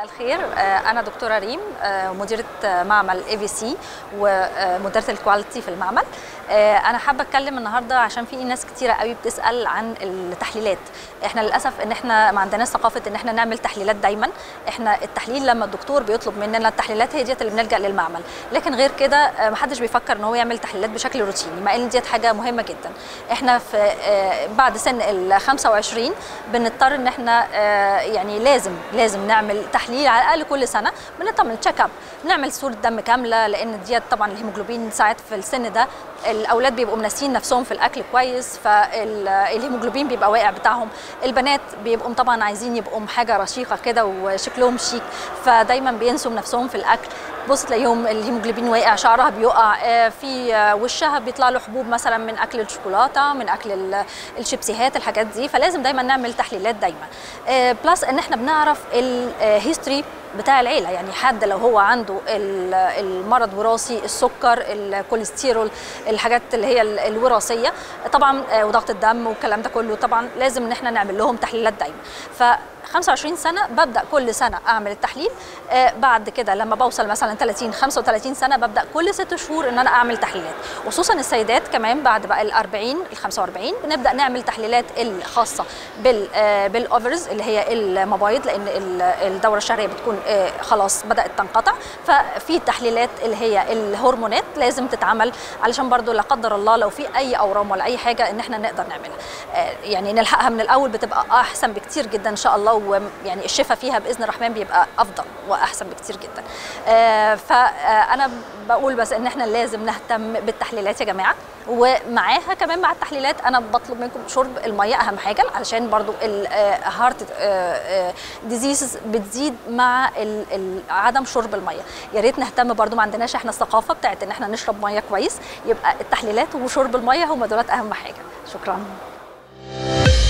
الخير انا دكتوره ريم مديره معمل اي في سي ومديره الكواليتي في المعمل انا حابه اتكلم النهارده عشان في ناس كتيره قوي بتسال عن التحليلات احنا للاسف ان احنا ما عندناش ثقافه ان احنا نعمل تحليلات دايما احنا التحليل لما الدكتور بيطلب مننا التحليلات هي ديت اللي بنلجا للمعمل لكن غير كده ما حدش بيفكر ان هو يعمل تحليلات بشكل روتيني مع ان ديت حاجه مهمه جدا احنا في بعد سن ال 25 بنضطر ان احنا يعني لازم لازم نعمل تحليل على الاقل كل سنه بنطمن تشيك اب نعمل صوره دم كامله لان ديت طبعا الهيموجلوبين ساعات في السن ده الاولاد بيبقوا منسين نفسهم في الاكل كويس فالهيموجلوبين بيبقى واقع بتاعهم البنات بيبقوا طبعا عايزين يبقوا حاجه رشيقه كده وشكلهم شيك فدايما بينسوا نفسهم في الاكل بص تلاقيهم الهيموجلوبين واقع شعرها بيقع في وشها بيطلع له حبوب مثلا من اكل الشوكولاته من اكل الشيبسيهات الحاجات دي فلازم دايما نعمل تحليلات دايما بلس ان احنا بنعرف الهيستوري بتاع العيله يعني حد لو هو عنده المرض وراثي السكر الكوليسترول الحاجات اللي هي الوراثيه طبعا وضغط الدم والكلام ده كله طبعا لازم ان احنا نعمل لهم تحليلات دايما ف 25 سنه ببدا كل سنه اعمل التحليل آه بعد كده لما بوصل مثلا 30 35 سنه ببدا كل ست شهور ان انا اعمل تحليلات خصوصا السيدات كمان بعد بقى ال 40 ال 45 بنبدا نعمل تحليلات الخاصه بال آه بالاوفرز اللي هي المبايض لان الدوره الشهريه بتكون آه خلاص بدات تنقطع ففي تحليلات اللي هي الهرمونات لازم تتعمل علشان برضو لا قدر الله لو في اي اورام ولا اي حاجه ان احنا نقدر نعملها يعني نلحقها من الاول بتبقى احسن بكتير جدا ان شاء الله ويعني الشفاء فيها باذن الرحمن بيبقى افضل واحسن بكتير جدا آه فانا بقول بس ان احنا لازم نهتم بالتحليلات يا جماعه ومعاها كمان مع التحليلات انا بطلب منكم شرب الميه اهم حاجه علشان برضو الهارت ديزيز بتزيد مع عدم شرب الميه يا ريت نهتم برضو ما عندناش احنا الثقافه بتاعت ان احنا نشرب ميه كويس يبقى التحليلات وشرب الميه هم دولت اهم حاجه شكرا